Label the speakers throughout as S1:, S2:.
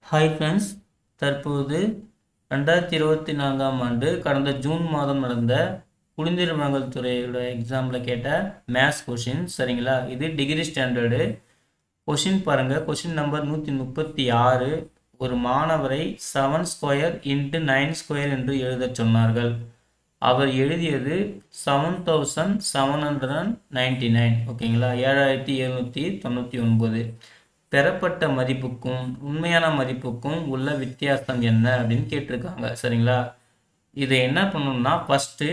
S1: hi friends தற்போது ரெண்டாயிரத்தி இருபத்தி நான்காம் ஆண்டு கடந்த ஜூன் மாதம் நடந்த குளிந்திரமங்கல் துறையோட எக்ஸாமில் கேட்ட மேத்ஸ் கொஷின் சரிங்களா இது டிகிரி ஸ்டாண்டர்டு கொஷின் பாருங்கள் கொஷின் நம்பர் நூற்றி முப்பத்தி ஆறு ஒரு மாணவரை seven square into nine square என்று எழுதச் சொன்னார்கள் அவர் எழுதியது seven thousand seven hundred and ninety nine ஓகேங்களா ஏழாயிரத்தி எழுநூற்றி தொண்ணூற்றி ஒன்பது பெறப்பட்ட மதிப்புக்கும் உண்மையான மதிப்புக்கும் உள்ள வித்தியாசம் என்ன அப்படின்னு கேட்டிருக்காங்க சரிங்களா இதை என்ன பண்ணணும்னா ஃபஸ்ட்டு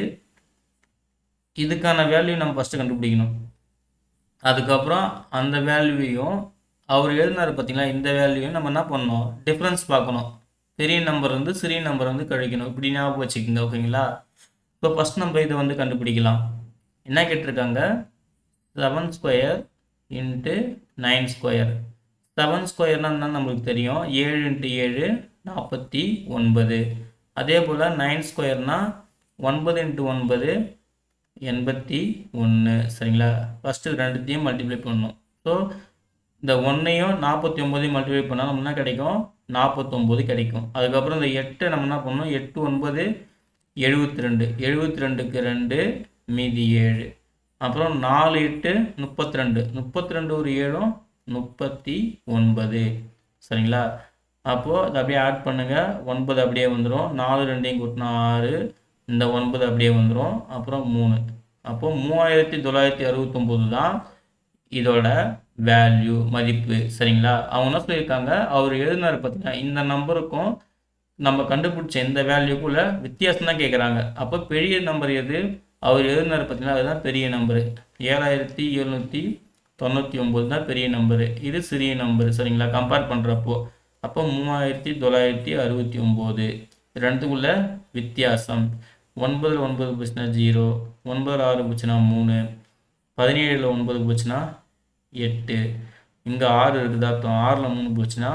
S1: இதுக்கான வேல்யூ நம்ம ஃபஸ்ட்டு கண்டுபிடிக்கணும் அதுக்கப்புறம் அந்த வேல்யூவையும் அவர் எழுதினார் பார்த்தீங்களா இந்த வேல்யூவையும் நம்ம என்ன பண்ணணும் டிஃப்ரென்ஸ் பார்க்கணும் பெரிய நம்பர் வந்து சிறிய நம்பர் வந்து கழிக்கணும் இப்படி ஞாபகம் வச்சுக்கோங்க ஓகேங்களா இப்போ ஃபஸ்ட் நம்ம இதை வந்து கண்டுபிடிக்கலாம் என்ன கேட்டிருக்காங்க seven square into nine square seven ஸ்கொயர்னா என்ன நம்மளுக்கு தெரியும் ஏழு இன்ட்டு ஏழு நாற்பத்தி ஒன்பது அதே போல் நைன் ஸ்கொயர்னா ஒன்பது இன்ட்டு ஒன்பது எண்பத்தி ஒன்று சரிங்களா ஃபஸ்ட்டு ரெண்டுத்தையும் மல்டிப்ளை பண்ணணும் ஸோ இந்த ஒன்றையும் நாற்பத்தி ஒம்போதையும் மல்டிப்ளை பண்ணால் நம்ம என்ன கிடைக்கும் நாற்பத்தொம்போது கிடைக்கும் அதுக்கப்புறம் இந்த எட்டை நம்ம என்ன பண்ணணும் எட்டு ஒன்பது எழுபத்தி ரெண்டு எழுபத்தி ரெண்டுக்கு ரெண்டு மீதி ஏழு அப்புறம் நாலு எட்டு முப்பத்தி ரெண்டு முப்பத்தி ரெண்டு ஒரு ஏழும் முப்பத்தி ஒன்பது சரிங்களா அப்போது அதை அப்படியே ஆட் பண்ணுங்கள் ஒன்பது அப்படியே வந்துடும் நாலு ரெண்டையும் கூட்டினா ஆறு இந்த ஒன்பது அப்படியே வந்துடும் அப்புறம் மூணு அப்போது மூவாயிரத்தி தொள்ளாயிரத்தி அறுபத்தொம்போது தான் இதோட வேல்யூ மதிப்பு சரிங்களா அவங்க என்ன சொல்லியிருக்காங்க அவர் எழுதினார் பார்த்தீங்கன்னா இந்த நம்பருக்கும் நம்ம கண்டுபிடிச்ச இந்த வேல்யூக்குள்ள வித்தியாசம் தான் கேட்குறாங்க அப்போ பெரிய நம்பர் எது அவர் எழுதினார் பார்த்தீங்கன்னா அதுதான் பெரிய நம்பரு ஏழாயிரத்தி எழுநூற்றி தொண்ணூற்றி ஒம்பது தான் பெரிய நம்பரு இது சிறிய நம்பர் சரிங்களா கம்பேர் பண்ணுறப்போ அப்போ மூவாயிரத்தி தொள்ளாயிரத்தி அறுபத்தி ஒம்பது ரெண்டுக்குள்ள வித்தியாசம் ஒன்பதில் ஒன்பது போச்சுன்னா ஜீரோ ஒன்பதில் ஆறு போச்சுன்னா மூணு பதினேழில் ஒன்பது போச்சுன்னா எட்டு இங்கே ஆறு இருக்குது அர்த்தம் ஆறில் மூணு போச்சுன்னா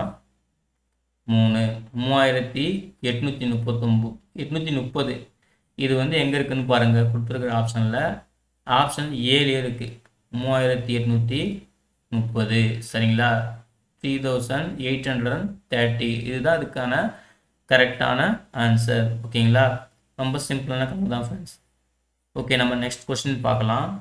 S1: மூணு மூவாயிரத்தி எட்நூற்றி முப்பத்தொம்பது எட்நூற்றி முப்பது இது வந்து எங்கே இருக்குதுன்னு பாருங்கள் கொடுத்துருக்குற ஆப்ஷனில் ஆப்ஷன் ஏழு இருக்குது மூவாயிரத்தி எட்நூற்றி முப்பது சரிங்களா three thousand eight hundred and thirty இதுதான் அதுக்கான கரெக்டான ஆன்சர் ஓகேங்களா ரொம்ப சிம்பிளான கணக்கு தான் ஃப்ரெண்ட்ஸ் ஓகே நம்ம நெக்ஸ்ட் கொஸ்டின் பார்க்கலாம்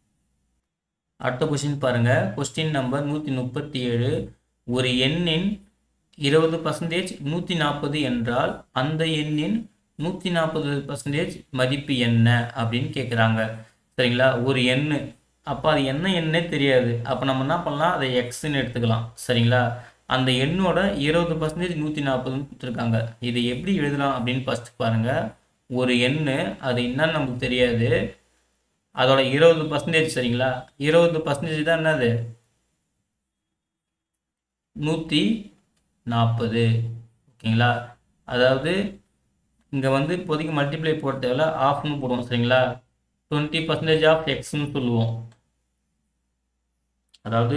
S1: அடுத்த கொஸ்டின் பாருங்கள் கொஸ்டின் நம்பர் நூற்றி முப்பத்தி ஏழு ஒரு எண்ணின் இருபது பர்சன்டேஜ் நூற்றி நாற்பது என்றால் அந்த எண்ணின் நூற்றி நாற்பது பர்சன்டேஜ் மதிப்பு என்ன அப்படின்னு கேட்குறாங்க சரிங்களா ஒரு எண்ணு அப்போ அது என்ன எண்ணே தெரியாது அப்போ நம்ம என்ன பண்ணலாம் அதை எக்ஸ்ன்னு எடுத்துக்கலாம் சரிங்களா அந்த எண்ணோட இருபது பர்சன்டேஜ் நூற்றி நாற்பதுன்னு கொடுத்துருக்காங்க இதை எப்படி எழுதலாம் அப்படின்னு ஃபஸ்ட்டு பாருங்கள் ஒரு எண்ணு அது என்னன்னு நமக்கு தெரியாது அதோட இருபது பர்சன்டேஜ் சரிங்களா இருபது பர்சன்டேஜ் தான் என்னது நூற்றி நாற்பது ஓகேங்களா அதாவது இங்கே வந்து இப்போதைக்கு மல்டிப்ளை போட தேவையில்ல ஆஃப்னு போடுவோம் சரிங்களா டுவெண்ட்டி பர்சன்டேஜ் ஆஃப் எக்ஸ்னு சொல்லுவோம் அதாவது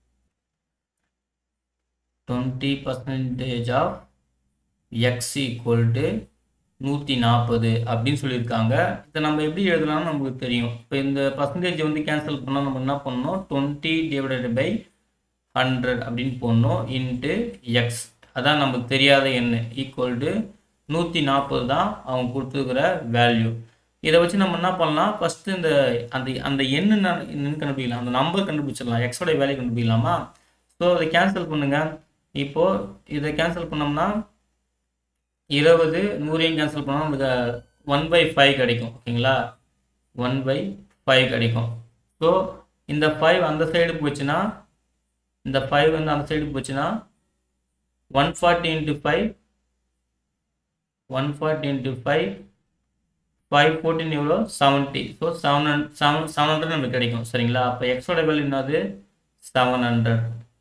S1: twenty percentage of X equal to நூற்றி நாற்பது அப்படின்னு சொல்லியிருக்காங்க இதை நம்ம எப்படி எழுதலாம்னு நமக்கு தெரியும் இப்போ இந்த பர்சன்டேஜ் வந்து கேன்சல் பண்ணால் நம்ம என்ன பண்ணணும் டுவெண்ட்டி டிவைடட் பை ஹண்ட்ரட் அப்படின்னு போடணும் இன்ட்டு எக்ஸ் அதான் நமக்கு தெரியாத எண்ணு ஈக்குவல் டு நூற்றி நாற்பது தான் அவங்க கொடுத்துருக்குற வேல்யூ இதை வச்சு நம்ம என்ன பண்ணலாம் ஃபஸ்ட்டு இந்த அந்த அந்த எண்ணு என்னன்னு கண்டுபிடிக்கலாம் அந்த நம்பர் கண்டுபிடிச்சிடலாம் எக்ஸோட வேல்யூ கண்டுபிடிக்கலாமா ஸோ அதை கேன்சல் பண்ணுங்கள் இப்போது இதை கேன்சல் பண்ணோம்னா இருபது நூறையும் கேன்சல் பண்ணால் நமக்கு ஒன் பை ஃபைவ் கிடைக்கும் ஓகேங்களா ஒன் பை ஃபைவ் கிடைக்கும் ஸோ இந்த ஃபைவ் அந்த சைடு போச்சுன்னா இந்த ஃபைவ் வந்து அந்த சைடு போச்சுன்னா one forty into five one forty into five five fourteen எவ்வளோ செவன்ட்டி ஸோ செவன் ஹண்ட் செவன் செவன் ஹண்ட்ரட் நமக்கு கிடைக்கும் சரிங்களா அப்போ எக்ஸோட வேல்யூ என்னது செவன் ஹண்ட்ரட்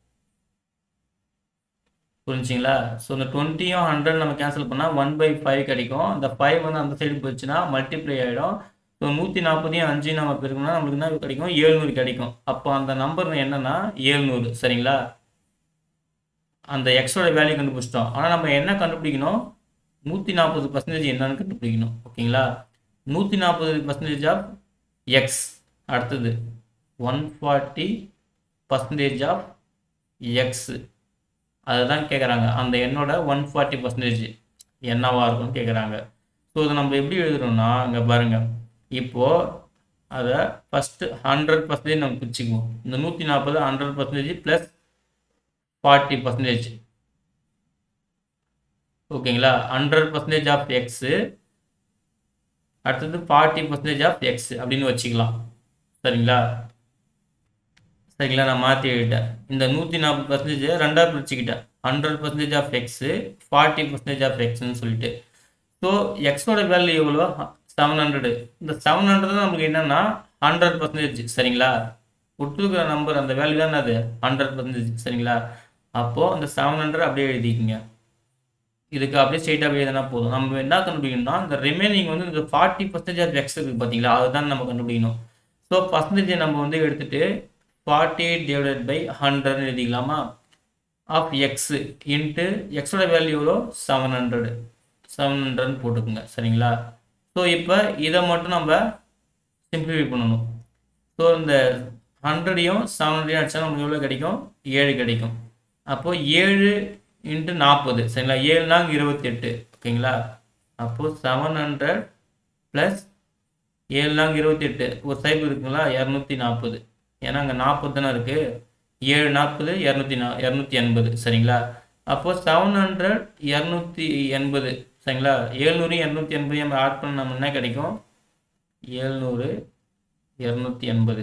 S1: புரிஞ்சிங்களா ஸோ இந்த டுவெண்ட்டியும் ஹண்ட்ரட் நம்ம கேன்சல் பண்ணால் ஒன் பை ஃபைவ் கிடைக்கும் இந்த ஃபைவ் வந்து அந்த சைடு போச்சுன்னா மல்டிப்ளை ஆகிடும் ஸோ நூற்றி நாற்பதையும் அஞ்சு நம்ம பெருக்கணும்னா நம்மளுக்கு என்ன கிடைக்கும் ஏழ்நூறு கிடைக்கும் அப்போ அந்த நம்பர் என்னன்னா ஏழ்நூறு சரிங்களா அந்த எக்ஸோட வேல்யூ கண்டுபிடிச்சிட்டோம் ஆனால் நம்ம என்ன கண்டுபிடிக்கணும் நூற்றி நாற்பது பர்சன்டேஜ் என்னன்னு கண்டுபிடிக்கணும் ஓகேங்களா நூற்றி நாற்பது பர்சன்டேஜ் ஆஃப் எக்ஸ் அடுத்தது one forty percentage of X அதுதான் கேட்குறாங்க அந்த எண்ணோட ஒன் ஃபார்ட்டி பர்சன்டேஜ் என்னவா இருக்கும்னு கேட்குறாங்க ஸோ இதை நம்ம எப்படி எழுதுறோம்னா இங்கே பாருங்கள் இப்போது அதை ஃபஸ்ட்டு ஹண்ட்ரட் பர்சன்டேஜ் நம்ம பிரிச்சுக்குவோம் இந்த நூற்றி நாற்பது hundred percentage plus forty percentage ஓகேங்களா ஹண்ட்ரட் பர்சன்டேஜ் ஆஃப் எக்ஸு அடுத்தது ஃபார்ட்டி பர்சன்டேஜ் ஆஃப் எக்ஸ் அப்படின்னு வச்சுக்கலாம் சரிங்களா சரிங்களா நான் மாற்றி எழுதிட்டேன் இந்த நூற்றி நாற்பது பர்சன்டேஜ் ரெண்டாக பிரிச்சுக்கிட்டேன் hundred percentage of X forty percentage of எக்ஸ்ன்னு சொல்லிட்டு ஸோ எக்ஸோட வேல்யூ எவ்வளோ செவன் ஹண்ட்ரடு இந்த செவன் ஹண்ட்ரட் நமக்கு என்னென்னா ஹண்ட்ரட் பர்சன்டேஜ் சரிங்களா கொடுத்துருக்குற நம்பர் அந்த வேல்யூ தானே அது ஹண்ட்ரட் பர்சன்டேஜ் சரிங்களா அப்போது அந்த செவன் ஹண்ட்ரட் அப்படியே எழுதிக்கிங்க இதுக்கு அப்படியே ஸ்ட்ரெயிட்டாக எழுதினா போதும் நம்ம என்ன கண்டுபிடிக்கணும்னா இந்த ரிமைனிங் வந்து இந்த ஃபார்ட்டி பர்சன்டேஜ் ஆஃப் எக்ஸ் இருக்குது பார்த்தீங்களா அதுதான் நம்ம கண்டுபிடிக்கணும் ஸோ பர்சன்டேஜை நம்ம வந்து எடுத்துகிட்டு ஃபார்ட்டி எயிட் டிவைடட் பை ஹண்ட்ரட்னு எழுதிக்கலாமா ஆஃப் எக்ஸு இன்ட்டு எக்ஸோட வேல்யூ எவ்வளோ செவன் ஹண்ட்ரடு செவன் ஹண்ட்ரட்னு போட்டுக்கோங்க சரிங்களா ஸோ இப்போ இதை மட்டும் நம்ம சிம்பிளிஃபை பண்ணணும் ஸோ இந்த ஹண்ட்ரடையும் செவன் ஹண்ட்ரடையும் அடிச்சா நமக்கு எவ்வளோ கிடைக்கும் ஏழு கிடைக்கும் அப்போது ஏழு இன்ட்டு நாற்பது சரிங்களா ஏழு நாங்க இருபத்தி எட்டு ஓகேங்களா அப்போது செவன் ஹண்ட்ரட் ப்ளஸ் ஏழு நாங்க இருபத்தி எட்டு ஒரு சைப்பு இருக்குங்களா இரநூத்தி நாற்பது ஏன்னா அங்கே நாற்பது தானே இருக்குது ஏழு நாற்பது இரநூத்தி நா இரநூத்தி எண்பது சரிங்களா அப்போது செவன் ஹண்ட்ரட் இரநூத்தி எண்பது சரிங்களா ஏழ்நூறு இரநூத்தி எண்பது நம்ம ஆட் பண்ண நம்ம என்ன கிடைக்கும் ஏழ்நூறு இரநூத்தி எண்பது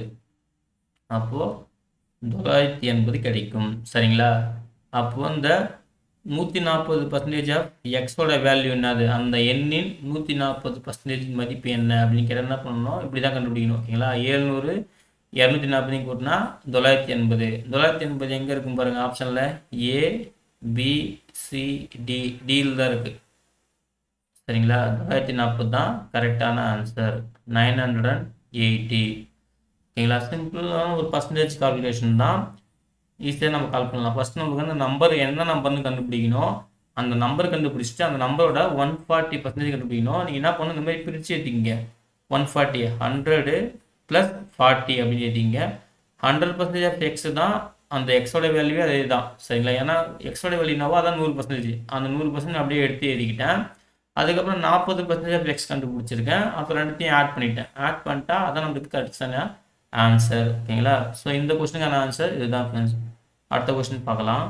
S1: அப்போது தொள்ளாயிரத்தி எண்பது கிடைக்கும் சரிங்களா அப்போது இந்த நூற்றி நாற்பது பர்சன்டேஜ் ஆஃப் எக்ஸோட வேல்யூ என்னது அந்த எண்ணின் நூற்றி நாற்பது பர்சன்டேஜ் மதிப்பு என்ன அப்படின்னு கேட்டால் என்ன பண்ணணும் இப்படி தான் கண்டுபிடிக்கணும் ஓகேங்களா ஏழ்நூறு இரநூத்தி நாற்பதையும் கூட்டினா தொள்ளாயிரத்தி எண்பது தொள்ளாயிரத்தி எண்பது எங்கே இருக்கும் பாருங்கள் ஆப்ஷனில் ஏ பி சி டி டியில் தான் இருக்குது சரிங்களா தொள்ளாயிரத்தி நாற்பது தான் கரெக்டான answer nine hundred and eighty ஓகேங்களா சிம்பிளான ஒரு பர்சன்டேஜ் கால்குலேஷன் தான் ஈஸியாக நம்ம கால் பண்ணலாம் ஃபஸ்ட் நமக்கு வந்து நம்பர் என்ன நம்பர்னு கண்டுபிடிக்கணும் அந்த நம்பர் கண்டுபிடிச்சிட்டு அந்த நம்பரோட ஒன் ஃபார்ட்டி பர்சன்டேஜ் கண்டுபிடிக்கணும் நீங்கள் என்ன பண்ணணும் இந்த மாதிரி பிரித்து ஏற்றிங்க one forty hundred plus forty அப்படின்னு ஏற்றிங்க ஹண்ட்ரட் பர்சன்டேஜ் ஆஃப் எக்ஸ் தான் அந்த எக்ஸோட வேல்யூவே அதே தான் சரிங்களா ஏன்னா எக்ஸோட வேல்யூனாவோ அதான் நூறு பர்சன்டேஜ் அந்த நூறு பர்சன்ட் அப்படியே எடுத்து எழுதிக்கிட்டேன் அதுக்கப்புறம் நாற்பது பர்சன்டேஜ் ஆஃப் எக்ஸ் கண்டுபிடிச்சிருக்கேன் அப்புறம் ரெண்டுத்தையும் ஆட் பண்ணிட்டேன் ஆட் பண்ணிட்டா அதான் நம்மளுக்கு கரெக்டான ஆன்சர் ஓகேங்களா ஸோ இந்த கொஸ்டினுக்கான ஆன்சர் இதுதான் ஃப்ரெண்ட்ஸ் அடுத்த கொஸ்டின் பார்க்கலாம்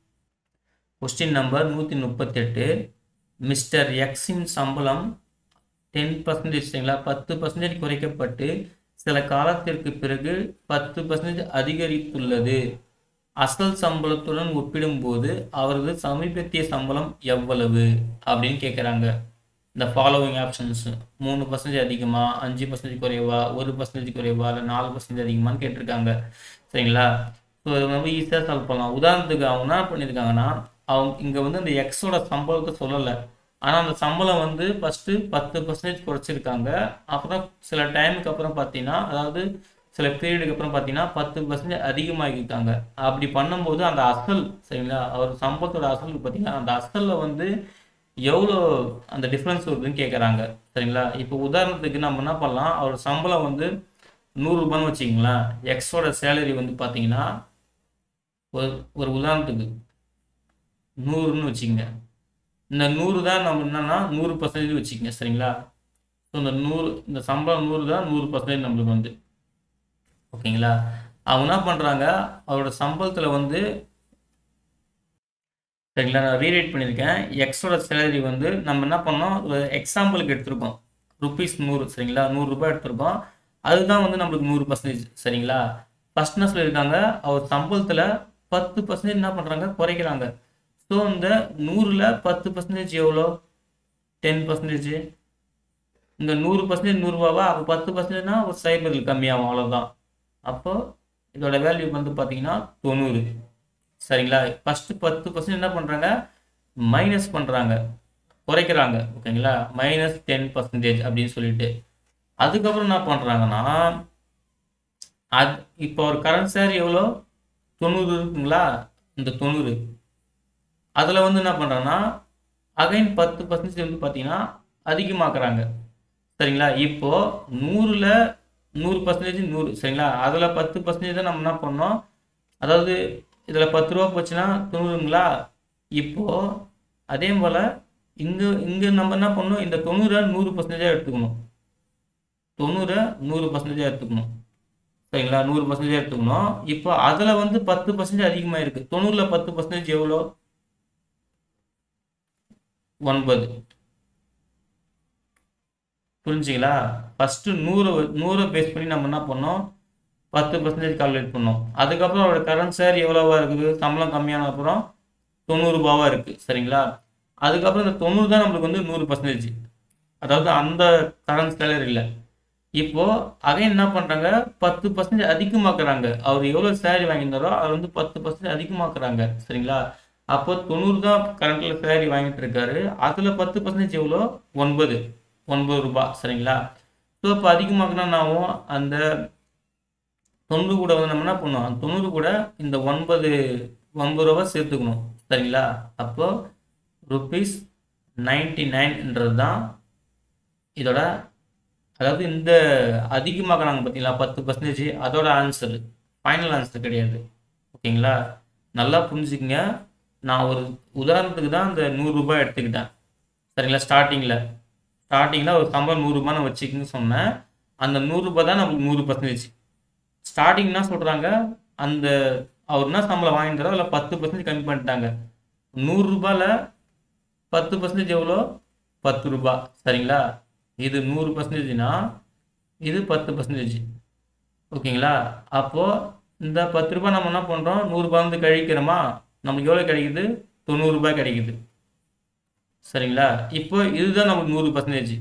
S1: கொஸ்டின் நம்பர் நூற்றி முப்பத்தெட்டு மிஸ்டர் எக்ஸின் சம்பளம் டென் பர்சன்டேஜ் சரிங்களா பத்து பர்சன்டேஜ் குறைக்கப்பட்டு சில காலத்திற்கு பிறகு பத்து பர்சன்டேஜ் அதிகரித்துள்ளது அசல் சம்பளத்துடன் ஒப்பிடும்போது அவரது சமீபத்திய சம்பளம் எவ்வளவு அப்படின்னு கேட்குறாங்க இந்த ஃபாலோவிங் ஆப்ஷன்ஸ் மூணு பர்சன்டேஜ் அதிகமா அஞ்சு பர்சன்டேஜ் குறைவா ஒரு பர்சன்டேஜ் குறைவா இல்லை நாலு பர்சன்டேஜ் அதிகமான்னு கேட்டிருக்காங்க சரிங்களா ஸோ இது ரொம்ப ஈஸியாக சால்வ் பண்ணலாம் உதாரணத்துக்கு அவங்க என்ன பண்ணியிருக்காங்கன்னா அவங்க இங்கே வந்து அந்த எக்ஸோட சம்பளத்தை சொல்லலை ஆனால் அந்த சம்பளம் வந்து ஃபஸ்ட்டு பத்து பர்சன்டேஜ் குறைச்சிருக்காங்க அப்புறம் சில டைமுக்கு அப்புறம் பார்த்தீங்கன்னா அதாவது சில பீரியடுக்கு அப்புறம் பார்த்தீங்கன்னா பத்து பர்சன்டேஜ் அதிகமாகிருக்காங்க அப்படி பண்ணும்போது அந்த அசல் சரிங்களா அவர் சம்பளத்தோட அசலுக்கு பார்த்தீங்கன்னா அந்த அசலில் வந்து எவ்வளோ அந்த டிஃப்ரென்ஸ் வருதுன்னு கேட்குறாங்க சரிங்களா இப்போ உதாரணத்துக்கு நம்ம என்ன பண்ணலாம் அவர் சம்பளம் வந்து நூறுரூபான்னு வச்சிங்களேன் எக்ஸோட சேலரி வந்து பார்த்தீங்கன்னா ஒரு ஒரு உதாரணத்துக்கு நூறுன்னு வச்சுக்கங்க இந்த நூறு தான் நம்ம என்னன்னா நூறு பர்சன்டேஜ் வச்சுக்கங்க சரிங்களா ஸோ இந்த நூறு இந்த சம்பளம் நூறு தான் நூறு பர்சன்டேஜ் நம்மளுக்கு வந்து ஓகேங்களா அவங்க என்ன பண்ணுறாங்க அவரோட சம்பளத்தில் வந்து சரிங்களா நான் ரீரைட் பண்ணியிருக்கேன் எக்ஸோட சேலரி வந்து நம்ம என்ன பண்ணோம் ஒரு எக்ஸாம்பிளுக்கு எடுத்திருக்கோம் ருபீஸ் நூறு சரிங்களா நூறுரூபா எடுத்திருக்கோம் அதுதான் வந்து நம்மளுக்கு நூறு பர்சன்டேஜ் சரிங்களா ஃபர்ஸ்ட் என்ன சொல்லியிருக்காங்க அவர் சம்பளத்தில் பத்து பர்சன்டேஜ் என்ன பண்ணுறாங்க குறைக்கிறாங்க ஸோ இந்த நூறில் பத்து பர்சன்டேஜ் எவ்வளோ டென் பர்சன்டேஜ் இந்த நூறு பர்சன்டேஜ் நூறுரூவாவா அப்போ பத்து பர்சன்டேஜ்னா ஒரு சைபரில் கம்மியாகும் அவ்வளோதான் அப்போ இதோட வேல்யூ வந்து பார்த்தீங்கன்னா தொண்ணூறு சரிங்களா ஃபஸ்ட்டு பத்து பர்சன்ட் என்ன பண்ணுறாங்க மைனஸ் பண்ணுறாங்க குறைக்கிறாங்க ஓகேங்களா மைனஸ் டென் பர்சன்டேஜ் அப்படின்னு சொல்லிட்டு அதுக்கப்புறம் என்ன பண்ணுறாங்கன்னா அது இப்போ ஒரு கரண்ட் சேர் எவ்வளோ தொண்ணூறு இருக்குங்களா இந்த தொண்ணூறு அதில் வந்து என்ன பண்ணுறாங்கன்னா அகைன் பத்து பர்சன்டேஜ் வந்து பார்த்தீங்கன்னா அதிகமாக்குறாங்க சரிங்களா இப்போது நூறில் நூறு பர்சன்டேஜ் நூறு சரிங்களா அதில் பத்து பர்சன்டேஜ் தான் நம்ம என்ன பண்ணோம் அதாவது இதில் பத்து ரூபா போச்சுன்னா தொண்ணூறுங்களா இப்போது அதே போல் இங்கே இங்கே நம்ம என்ன பண்ணணும் இந்த தொண்ணூறை நூறு பர்சன்டேஜாக எடுத்துக்கணும் தொண்ணூறை நூறு பர்சன்டேஜாக எடுத்துக்கணும் சரிங்களா நூறு பர்சன்டேஜ் எடுத்துக்கணும் இப்போ அதில் வந்து பத்து பர்சன்டேஜ் அதிகமாக இருக்குது தொண்ணூறில் பத்து பர்சன்டேஜ் எவ்வளோ ஒன்பது புரிஞ்சுங்களா ஃபஸ்ட்டு நூறு நூறை பேஸ் பண்ணி நம்ம என்ன பண்ணோம் பத்து பர்சன்டேஜ் கால்குலேட் பண்ணோம் அதுக்கப்புறம் அவரோட கரண்ட் ஷேர் எவ்வளோவா இருக்குது சம்பளம் கம்மியான அப்புறம் தொண்ணூறுபாவாக இருக்குது சரிங்களா அதுக்கப்புறம் இந்த தொண்ணூறு தான் நம்மளுக்கு வந்து நூறு பர்சன்டேஜ் அதாவது அந்த கரண்ட் சேலரி இல்லை இப்போது அகைன் என்ன பண்ணுறாங்க பத்து பர்சன்டேஜ் அதிகமாக்குறாங்க அவர் எவ்வளோ சேலரி வாங்கியிருந்தாரோ அவர் வந்து பத்து பர்சன்டேஜ் அதிகமாக்குறாங்க சரிங்களா அப்போ தொண்ணூறு தான் கரண்ட்டில் சேலரி வாங்கிட்டு இருக்காரு அதில் பத்து பர்சன்டேஜ் எவ்வளோ ஒன்பது ஒன்பது ரூபாய் சரிங்களா ஸோ இப்போ அதிகமாக்குனா நாவும் அந்த தொண்ணூறு கூட வந்து நம்ம என்ன பண்ணோம் அந்த தொண்ணூறு கூட இந்த ஒன்பது ஒன்பது ரூபா சேர்த்துக்கணும் சரிங்களா அப்போ ருபீஸ் நைன்டி நைன்ன்றது தான் இதோட அதாவது இந்த அதிகமாக்குறாங்க பார்த்தீங்களா பத்து பர்சன்டேஜ் அதோட ஆன்சர் ஃபைனல் ஆன்சர் கிடையாது ஓகேங்களா நல்லா புரிஞ்சுக்கங்க நான் ஒரு உதாரணத்துக்கு தான் இந்த நூறுரூபா எடுத்துக்கிட்டேன் சரிங்களா ஸ்டார்டிங்கில் ஸ்டார்டிங்கில் ஒரு சம்பளம் நூறுரூபா நான் வச்சுக்கின்னு சொன்னேன் அந்த நூறுரூபா தான் நம்மளுக்கு நூறு பர்சன்டேஜ் ஸ்டார்டிங் என்ன சொல்கிறாங்க அந்த அவர் என்ன சம்பளம் வாங்கிட்டாரோ அதில் பத்து பர்சன்டேஜ் கம்மி பண்ணிட்டாங்க நூறுரூபாவில் பத்து பர்சன்டேஜ் எவ்வளோ பத்து ரூபா சரிங்களா இது நூறு பர்சன்டேஜ்னா இது பத்து பர்சன்டேஜ் ஓகேங்களா அப்போது இந்த பத்து ரூபாய் நம்ம என்ன பண்ணுறோம் நூறுரூபா வந்து கழிக்கிறோமா நமக்கு எவ்வளோ கிடைக்குது தொண்ணூறுரூபா கிடைக்குது சரிங்களா இப்போ இதுதான் நமக்கு நூறு பர்சன்டேஜ்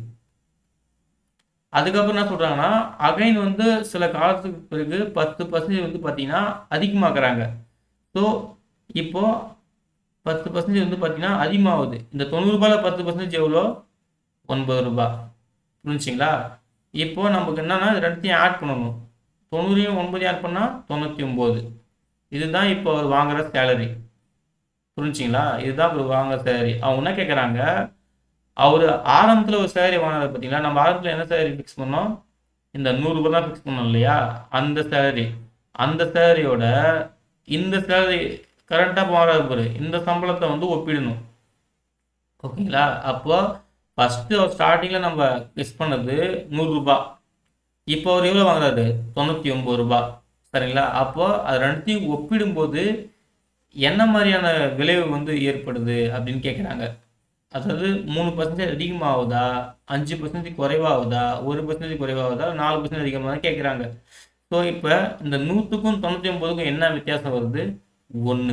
S1: அதுக்கப்புறம் என்ன சொல்கிறாங்கன்னா அகைன் வந்து சில காலத்துக்கு பிறகு பத்து பர்சன்டேஜ் வந்து பார்த்தீங்கன்னா அதிகமாக்குறாங்க ஸோ இப்போது பத்து பர்சன்டேஜ் வந்து பார்த்தீங்கன்னா அதிகமாகுது இந்த தொண்ணூறுபாயில் பத்து பர்சன்டேஜ் எவ்வளோ ஒன்பது ரூபாய் புரிஞ்சுங்களா இப்போது நமக்கு என்னென்னா ரெண்டுத்தையும் ஆட் பண்ணணும் தொண்ணூறையும் ஒன்பதையும் ஆட் பண்ணால் தொண்ணூற்றி ஒம்பது இதுதான் இப்போ அவர் வாங்குகிற சேலரி புரிஞ்சுங்களா இதுதான் அவர் வாங்குற சேலரி அவங்க என்ன கேட்குறாங்க அவர் ஆரம்பத்தில் ஒரு சேலரி வாங்கினது பார்த்தீங்களா நம்ம ஆரம்பத்தில் என்ன சேலரி ஃபிக்ஸ் பண்ணோம் இந்த நூறுரூபா தான் ஃபிக்ஸ் பண்ணோம் இல்லையா அந்த சேலரி அந்த சேலரியோட இந்த சேலரி கரண்ட்டாக வாங்குறது பாரு இந்த சம்பளத்தை வந்து ஒப்பிடணும் ஓகேங்களா அப்போ ஃபஸ்ட்டு அவர் ஸ்டார்டிங்கில் நம்ம ஃபிக்ஸ் பண்ணது நூறுரூபா இப்போ அவர் எவ்வளோ வாங்குறாரு தொண்ணூற்றி ஒம்பது ரூபா சரிங்களா அப்போது அது ரெண்டுத்தையும் ஒப்பிடும்போது என்ன மாதிரியான விளைவு வந்து ஏற்படுது அப்படின்னு கேட்குறாங்க அதாவது மூணு பர்சன்டேஜ் அதிகமாகுதா அஞ்சு பர்சன்டேஜ் குறைவாகுதா ஒரு பர்சன்டேஜ் குறைவாகுதா நாலு பர்சன்டேஜ் அதிகமாக கேட்குறாங்க ஸோ இப்போ இந்த நூற்றுக்கும் தொண்ணூற்றி ஒம்பதுக்கும் என்ன வித்தியாசம் வருது ஒன்று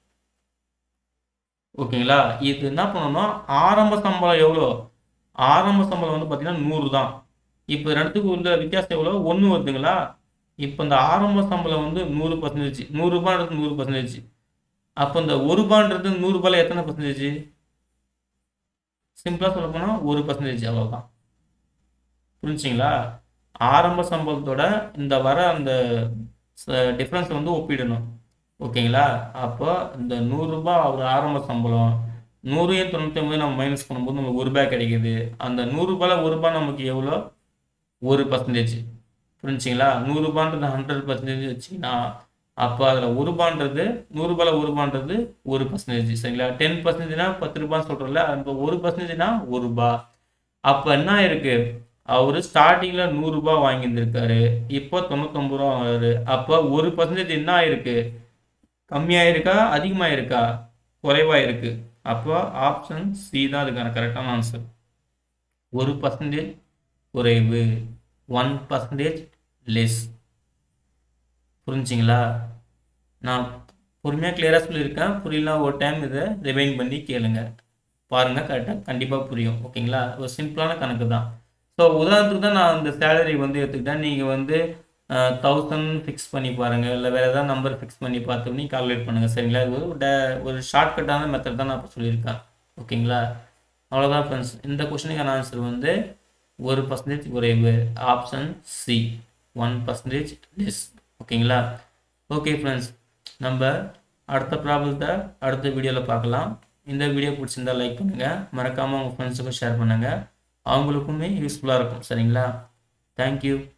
S1: ஓகேங்களா இது என்ன பண்ணணும்னா ஆரம்ப சம்பளம் எவ்வளோ ஆரம்ப சம்பளம் வந்து பார்த்தீங்கன்னா நூறு தான் இப்போ ரெண்டுத்துக்கு உள்ள வித்தியாசம் எவ்வளோ ஒன்று வருதுங்களா இப்போ இந்த ஆரம்ப சம்பளம் வந்து நூறு பர்சன்டேஜ் நூறுரூபான்றது நூறு பர்சன்டேஜ் அப்போ இந்த ஒரு ரூபான்றது நூறுரூபாயில் எத்தனை பர்சன்டேஜ் சிம்பிளாக சொல்ல போனால் ஒரு பர்சன்டேஜ் அவ்வளோதான் புரிஞ்சுங்களா ஆரம்ப சம்பளத்தோட இந்த வர அந்த டிஃப்ரென்ஸ் வந்து ஒப்பிடணும் ஓகேங்களா அப்போ இந்த நூறுரூபா ஒரு ஆரம்ப சம்பளம் நூறையும் தொண்ணூற்றி ஒன்பது நம்ம மைனஸ் பண்ணும்போது நமக்கு ஒரு ரூபாய் கிடைக்குது அந்த நூறுரூபாயில் ஒரு ரூபாய் நமக்கு எவ்வளோ ஒரு பர்சன்டேஜ் புரிஞ்சுங்களா நூறுரூபான்றது ஹண்ட்ரட் பர்சன்டேஜ் வச்சிங்கன்னா அப்போ அதில் ஒரு ரூபான்றது நூறுரூபாயில் ஒரு ரூபான்றது ஒரு பர்சன்டேஜ் சரிங்களா டென் பர்சன்டேஜ்னா பத்து ரூபான்னு சொல்கிறோம்ல அந்த ஒரு பர்சன்டேஜ்னா ஒரு ரூபா அப்போ என்ன இருக்கு அவர் ஸ்டார்டிங்கில் நூறுரூபா வாங்கியிருந்திருக்காரு இப்போ தொண்ணூத்தொம்பது ரூபா வாங்குறாரு அப்போ ஒரு பர்சன்டேஜ் என்ன ஆயிருக்கு கம்மியாக இருக்கா அதிகமாக இருக்கா குறைவாக இருக்கு அப்போ ஆப்ஷன் சி தான் அதுக்கான கரெக்டான ஆன்சர் ஒரு பர்சன்டேஜ் குறைவு ஒன் பர்சன்டேஜ் லெஸ் புரிஞ்சிங்களா நான் பொறுமையாக கிளியராக சொல்லியிருக்கேன் புரியலாம் ஒரு டைம் இதை ரிவைன் பண்ணி கேளுங்க பாருங்கள் கரெக்டாக கண்டிப்பாக புரியும் ஓகேங்களா ஒரு சிம்பிளான கணக்கு தான் ஸோ உதாரணத்துக்கு தான் நான் இந்த சேலரி வந்து எடுத்துக்கிட்டேன் நீங்கள் வந்து தௌசண்ட் ஃபிக்ஸ் பண்ணி பாருங்கள் இல்லை வேறு ஏதாவது நம்பர் ஃபிக்ஸ் பண்ணி பார்த்து நீ கால்குலேட் பண்ணுங்கள் சரிங்களா இது ஒரு டே ஒரு ஷார்ட்கட்டான மெத்தட் தான் நான் இப்போ சொல்லியிருக்கேன் ஓகேங்களா அவ்வளோதான் ஃப்ரெண்ட்ஸ் இந்த கொஷனுக்கான ஆன்சர் வந்து ஒரு பர்சன்டேஜ் குறைவு option C one percentage less ஓகேங்களா ஓகே ஃப்ரெண்ட்ஸ் நம்ம அடுத்த ப்ராப்ளத்தை அடுத்த வீடியோவில் பார்க்கலாம் இந்த வீடியோ பிடிச்சிருந்தா லைக் பண்ணுங்கள் மறக்காமல் உங்கள் ஃப்ரெண்ட்ஸுக்கும் ஷேர் பண்ணுங்கள் அவங்களுக்குமே யூஸ்ஃபுல்லாக இருக்கும் சரிங்களா தேங்க்யூ